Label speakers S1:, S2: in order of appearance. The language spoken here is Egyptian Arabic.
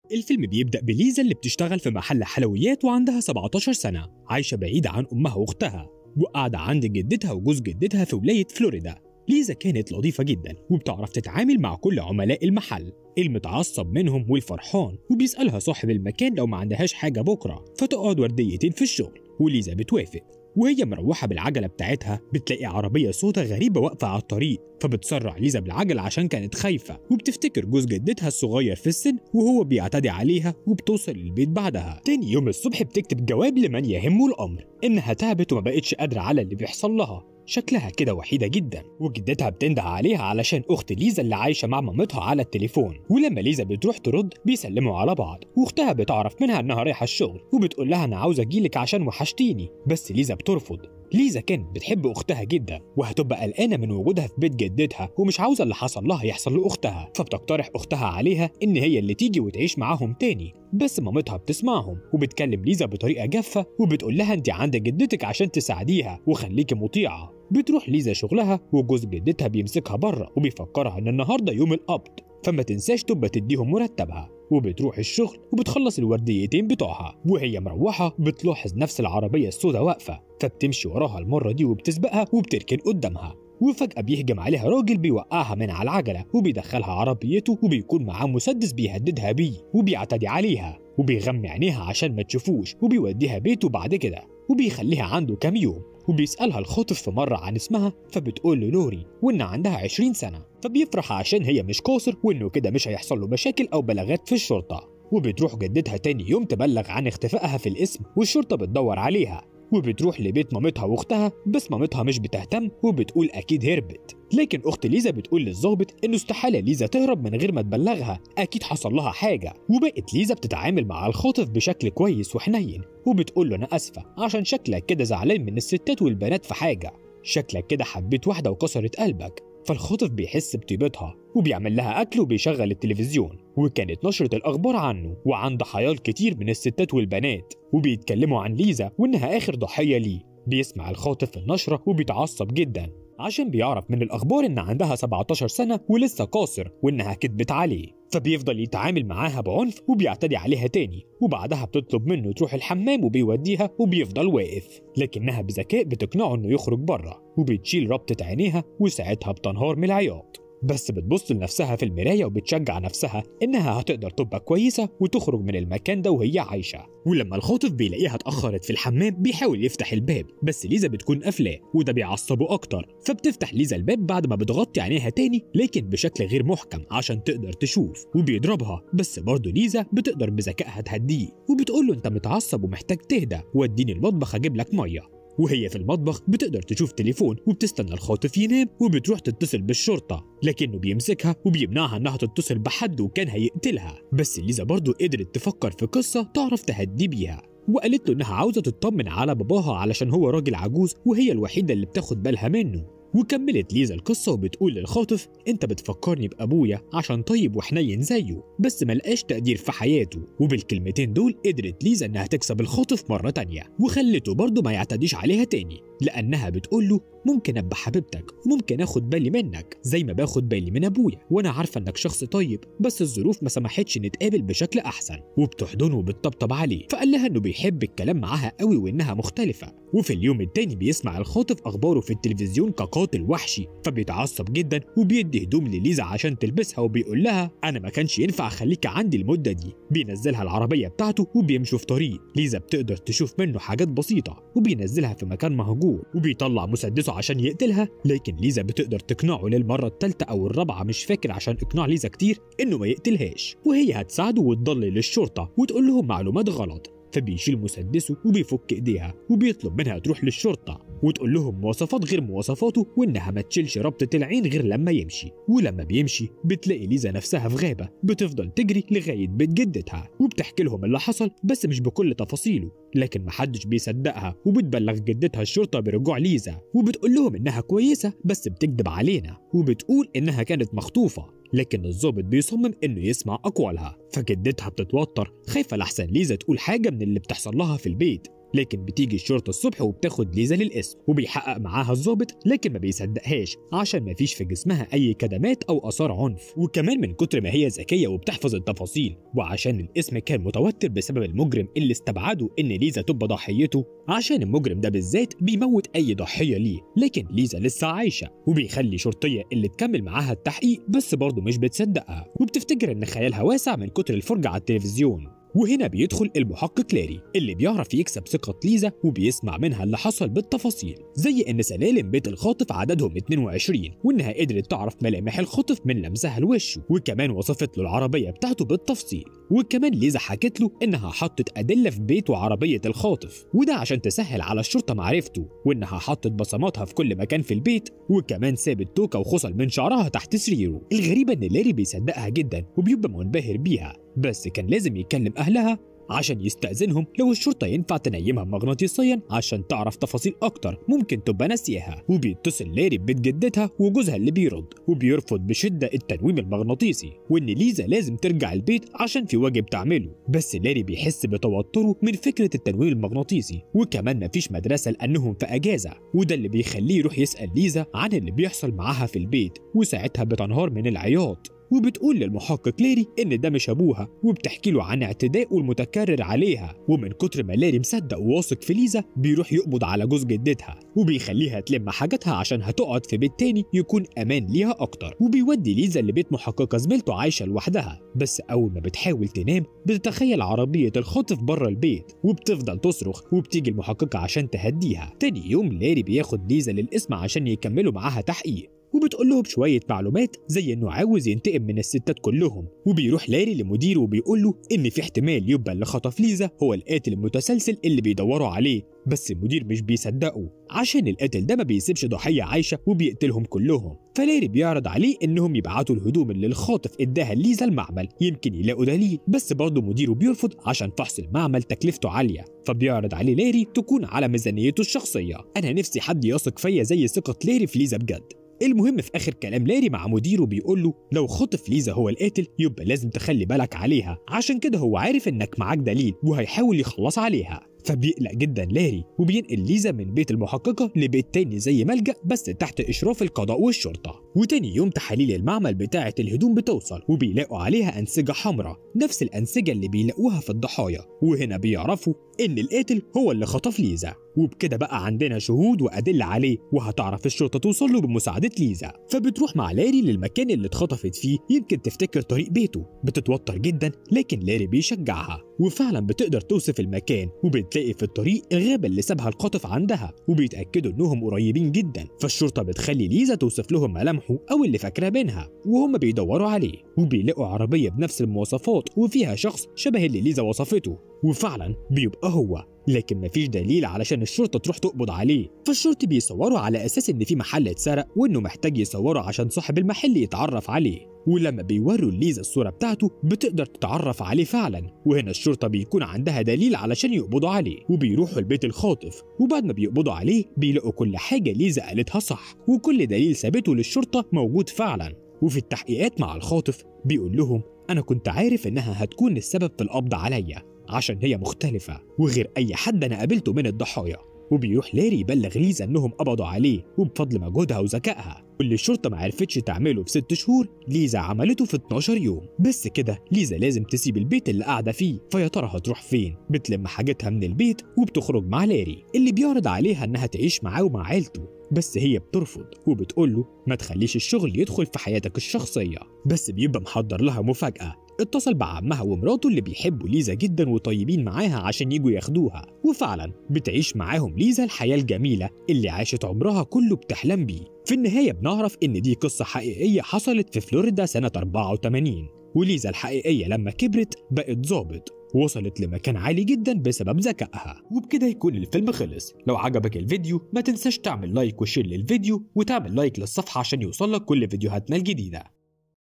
S1: الفيلم بيبدأ بليزا اللي بتشتغل في محل حلويات وعندها 17 سنة عايشة بعيدة عن أمها وأختها وقاعدة عند جدتها وجوز جدتها في ولاية فلوريدا ليزا كانت لطيفة جدا وبتعرف تتعامل مع كل عملاء المحل المتعصب منهم والفرحان وبيسألها صاحب المكان لو ما عندهاش حاجة بكرة فتقعد ورديتين في الشغل وليزا بتوافق وهي مروحة بالعجلة بتاعتها بتلاقي عربية سودا غريبة واقفة على الطريق فبتسرع ليزا بالعجلة عشان كانت خايفة وبتفتكر جوز جدتها الصغير في السن وهو بيعتدي عليها وبتوصل للبيت بعدها تاني يوم الصبح بتكتب جواب لمن يهمه الأمر إنها تعبت وما بقتش قادرة على اللي بيحصل لها شكلها كده وحيدة جدا وجدتها بتنده عليها علشان أخت ليزا اللي عايشة مع مامتها على التليفون ولما ليزا بتروح ترد بيسلموا على بعض وأختها بتعرف منها إنها رايحة الشغل وبتقول لها أنا عاوزة أجيلك عشان وحشتيني بس ليزا بترفض ليزا كانت بتحب أختها جدا وهتبقى قلقانة من وجودها في بيت جدتها ومش عاوزة اللي حصل لها يحصل لأختها فبتقترح أختها عليها إن هي اللي تيجي وتعيش معاهم تاني بس مامتها بتسمعهم وبتكلم ليزا بطريقة جافة وبتقول لها أنت عند جدتك عشان تساعديها وخليكي مطيعة بتروح ليزا شغلها وجوز جدتها بيمسكها بره وبيفكرها إن النهاردة يوم القبض فما تنساش تبقى تديهم مرتبها وبتروح الشغل وبتخلص الورديتين بتوعها وهي مروحة بتلاحظ نفس العربية السوداء واقفة فبتمشي وراها المرة دي وبتسبقها وبتركن قدامها وفجأة بيهجم عليها راجل بيوقعها من على العجلة وبيدخلها عربيته وبيكون معاه مسدس بيهددها بيه وبيعتدي عليها وبيغمي عينيها عشان ما تشوفوش وبيوديها بيته بعد كده وبيخليها عنده كام يوم وبيسألها الخاطف في مرة عن اسمها فبتقول له لوري وإن عندها 20 سنة فبيفرح عشان هي مش قاصر وإنه كده مش هيحصل له مشاكل أو بلاغات في الشرطة وبتروح جدتها تاني يوم تبلغ عن اختفائها في الاسم والشرطة بتدور عليها وبتروح لبيت مامتها واختها بس مامتها مش بتهتم وبتقول اكيد هربت لكن اخت ليزا بتقول للظابط انه استحاله ليزا تهرب من غير ما تبلغها اكيد حصل لها حاجه وبقت ليزا بتتعامل مع الخاطف بشكل كويس وحنين وبتقول له انا اسفه عشان شكلك كده زعلان من الستات والبنات في حاجه شكلك كده حبيت واحده وكسرت قلبك فالخاطف بيحس بطيبتها وبيعمل لها أكل وبيشغل التلفزيون وكانت نشرة الأخبار عنه وعن ضحاياه كتير من الستات والبنات وبيتكلموا عن ليزا وإنها آخر ضحية ليه بيسمع الخاطف النشرة وبيتعصب جدا عشان بيعرف من الأخبار إن عندها 17 سنة ولسه قاصر وإنها كدبت عليه فبيفضل يتعامل معاها بعنف وبيعتدي عليها تاني وبعدها بتطلب منه تروح الحمام وبيوديها وبيفضل واقف لكنها بذكاء بتقنعه إنه يخرج بره وبتشيل ربطة عينيها وساعتها بتنهار من العياط بس بتبص لنفسها في المراية وبتشجع نفسها إنها هتقدر تبقى كويسة وتخرج من المكان ده وهي عايشة ولما الخاطف بيلاقيها اتأخرت في الحمام بيحاول يفتح الباب بس ليزا بتكون قافلاه وده بيعصبه أكتر فبتفتح ليزا الباب بعد ما بتغطي عينيها تاني لكن بشكل غير محكم عشان تقدر تشوف وبيضربها بس برضه ليزا بتقدر بذكائها تهديه وبتقول له أنت متعصب ومحتاج تهدى وديني المطبخ أجيب لك مية وهي في المطبخ بتقدر تشوف تليفون وبتستنى الخاطف ينام وبتروح تتصل بالشرطة لكنه بيمسكها وبيمنعها انها تتصل بحد وكان هيقتلها بس ليزا برضه قدرت تفكر في قصة تعرف تهدي بيها وقالت له انها عاوزة تطمن على باباها علشان هو راجل عجوز وهي الوحيدة اللي بتاخد بالها منه وكملت ليزا القصة وبتقول للخاطف انت بتفكرني بابويا عشان طيب وحنين زيه بس ملقاش تقدير في حياته وبالكلمتين دول قدرت ليزا انها تكسب الخاطف مرة تانية وخلته برضه ما يعتديش عليها تاني لانها بتقول له ممكن ابقى حبيبتك وممكن اخد بالي منك زي ما باخد بالي من ابويا وانا عارفه انك شخص طيب بس الظروف ما سمحتش نتقابل بشكل احسن وبتحضنه وبتطبطب عليه فقال لها انه بيحب الكلام معاها قوي وانها مختلفه وفي اليوم التاني بيسمع الخاطف اخباره في التلفزيون كقاتل وحشي فبيتعصب جدا وبيدي هدوم لليزا عشان تلبسها وبيقول لها انا ما كانش ينفع اخليك عندي المده دي بينزلها العربيه بتاعته وبيمشوا في طريق ليزا بتقدر تشوف منه حاجات بسيطه وبينزلها في مكان مهجور وبيطلع مسدسه عشان يقتلها لكن ليزا بتقدر تقنعه للمره الثالثه او الرابعه مش فاكر عشان اقناع ليزا كتير انه ما يقتلهاش وهي هتساعده وتضلل الشرطه وتقول لهم معلومات غلط فبيشيل مسدسه وبيفك ايديها وبيطلب منها تروح للشرطه وتقول لهم مواصفات غير مواصفاته وانها ما تشيلش ربطه العين غير لما يمشي ولما بيمشي بتلاقي ليزا نفسها في غابه بتفضل تجري لغايه بيت جدتها وبتحكي لهم اللي حصل بس مش بكل تفاصيله لكن محدش بيصدقها وبتبلغ جدتها الشرطه برجوع ليزا وبتقول لهم انها كويسه بس بتكذب علينا وبتقول انها كانت مخطوفه لكن الضابط بيصمم انه يسمع اقوالها فجدتها بتتوتر خايفه لحسن ليزا تقول حاجه من اللي بتحصل لها في البيت لكن بتيجي الشرطة الصبح وبتاخد ليزا للقسم وبيحقق معاها الضابط لكن ما بيصدقهاش عشان ما فيش في جسمها أي كدمات أو آثار عنف وكمان من كتر ما هي ذكية وبتحفظ التفاصيل وعشان الاسم كان متوتر بسبب المجرم اللي استبعده إن ليزا تبقى ضحيته عشان المجرم ده بالذات بيموت أي ضحية ليه لكن ليزا لسه عايشة وبيخلي شرطية اللي تكمل معاها التحقيق بس برضه مش بتصدقها وبتفتكر إن خيالها واسع من كتر الفرجة على التلفزيون وهنا بيدخل المحقق لاري اللي بيعرف يكسب ثقة ليزا وبيسمع منها اللي حصل بالتفاصيل زي إن سلالم بيت الخاطف عددهم 22 وإنها قدرت تعرف ملامح الخاطف من لمسها لوشه وكمان وصفت له العربية بتاعته بالتفصيل وكمان ليزا حكت له إنها حطت أدلة في بيت وعربية الخاطف وده عشان تسهل على الشرطة معرفته وإنها حطت بصماتها في كل مكان في البيت وكمان سابت توكة وخصل من شعرها تحت سريره الغريبة إن لاري بيصدقها جدا وبيبقى منبهر بيها بس كان لازم يكلم أهلها عشان يستأذنهم لو الشرطة ينفع تنيمها مغناطيسيا عشان تعرف تفاصيل أكتر ممكن تبقى ناسياها وبيتصل لاري ببيت جدتها وجوزها اللي بيرد وبيرفض بشدة التنويم المغناطيسي وإن ليزا لازم ترجع البيت عشان في واجب تعمله بس لاري بيحس بتوتره من فكرة التنويم المغناطيسي وكمان مفيش مدرسة لأنهم في أجازة وده اللي بيخليه يروح يسأل ليزا عن اللي بيحصل معاها في البيت وساعتها بتنهار من العياط وبتقول للمحقق لاري إن ده مش أبوها وبتحكي له عن اعتدائه المتكرر عليها ومن كتر ما لاري مصدق وواثق في ليزا بيروح يقبض على جوز جدتها وبيخليها تلم حاجاتها عشان هتقعد في بيت تاني يكون أمان ليها أكتر وبيودي ليزا لبيت محققة زميلته عايشة لوحدها بس أول ما بتحاول تنام بتتخيل عربية الخاطف بره البيت وبتفضل تصرخ وبتيجي المحققة عشان تهديها تاني يوم لاري بياخد ليزا للقسم عشان يكملوا معاها تحقيق وبتقول لهم شوية معلومات زي إنه عاوز ينتقم من الستات كلهم وبيروح لاري لمديره وبيقول له إن في احتمال يبقى اللي خطف ليزا هو القاتل المتسلسل اللي بيدوروا عليه بس المدير مش بيصدقه عشان القاتل ده ما بيسيبش ضحية عايشة وبيقتلهم كلهم فلاري بيعرض عليه إنهم يبعتوا الهدوم اللي الخاطف إداها ليزا المعمل يمكن يلاقوا دليل بس برضه مديره بيرفض عشان فحص المعمل تكلفته عالية فبيعرض عليه لاري تكون على ميزانيته الشخصية أنا نفسي حد يثق فيا زي ثقة لاري في ليزا بجد المهم في اخر كلام لاري مع مديره بيقول له لو خطف ليزا هو القاتل يبقى لازم تخلي بالك عليها عشان كده هو عارف انك معاك دليل وهيحاول يخلص عليها فبيقلق جدا لاري وبينقل ليزا من بيت المحققة لبيت تاني زي ملجأ بس تحت إشراف القضاء والشرطة وتاني يوم تحاليل المعمل بتاعة الهدوم بتوصل وبيلاقوا عليها أنسجة حمراء نفس الأنسجة اللي بيلاقوها في الضحايا وهنا بيعرفوا إن القاتل هو اللي خطف ليزا وبكده بقى عندنا شهود وأدلة عليه وهتعرف الشرطة توصل له بمساعدة ليزا فبتروح مع لاري للمكان اللي اتخطفت فيه يمكن تفتكر طريق بيته بتتوتر جدا لكن لاري بيشجعها وفعلا بتقدر توصف المكان وبتلاقي في الطريق الغابة اللي سابها القاطف عندها وبيتأكدوا إنهم قريبين جدا فالشرطة بتخلي ليزا توصف لهم ملامحه أو اللي فاكراه بينها وهم بيدوروا عليه وبيلاقوا عربية بنفس المواصفات وفيها شخص شبه اللي ليزا وصفته وفعلا بيبقى هو لكن مفيش دليل علشان الشرطة تروح تقبض عليه فالشرطي بيصوروا على أساس إن في محل اتسرق وإنه محتاج يصوره عشان صاحب المحل يتعرف عليه ولما بيوروا ليزا الصورة بتاعته بتقدر تتعرف عليه فعلا وهنا الشرطة بيكون عندها دليل علشان يقبضوا عليه وبيروحوا البيت الخاطف وبعد ما بيقبضوا عليه بيلاقوا كل حاجة ليزا قالتها صح وكل دليل ثابته للشرطة موجود فعلا وفي التحقيقات مع الخاطف بيقول لهم أنا كنت عارف إنها هتكون السبب في القبض عليا عشان هي مختلفة وغير أي حد أنا قابلته من الضحايا وبيروح لاري يبلغ ليزا انهم قبضوا عليه وبفضل مجهودها وذكائها واللي الشرطه ما عرفتش تعمله في ست شهور ليزا عملته في 12 يوم بس كده ليزا لازم تسيب البيت اللي قاعده فيه فيا ترى هتروح فين بتلم حاجتها من البيت وبتخرج مع لاري اللي بيعرض عليها انها تعيش معاه ومع عيلته بس هي بترفض وبتقول له ما تخليش الشغل يدخل في حياتك الشخصيه بس بيبقى محضر لها مفاجاه اتصل بعمها ومراته اللي بيحبوا ليزا جدا وطيبين معاها عشان يجوا ياخدوها وفعلا بتعيش معاهم ليزا الحياة الجميلة اللي عاشت عمرها كله بتحلم بيه في النهاية بنعرف إن دي قصة حقيقية حصلت في فلوريدا سنة 84 وليزا الحقيقية لما كبرت بقت ظابط وصلت لمكان عالي جدا بسبب ذكائها وبكده يكون الفيلم خلص لو عجبك الفيديو ما تنساش تعمل لايك وشير للفيديو وتعمل لايك للصفحة عشان يوصلك كل فيديوهاتنا الجديدة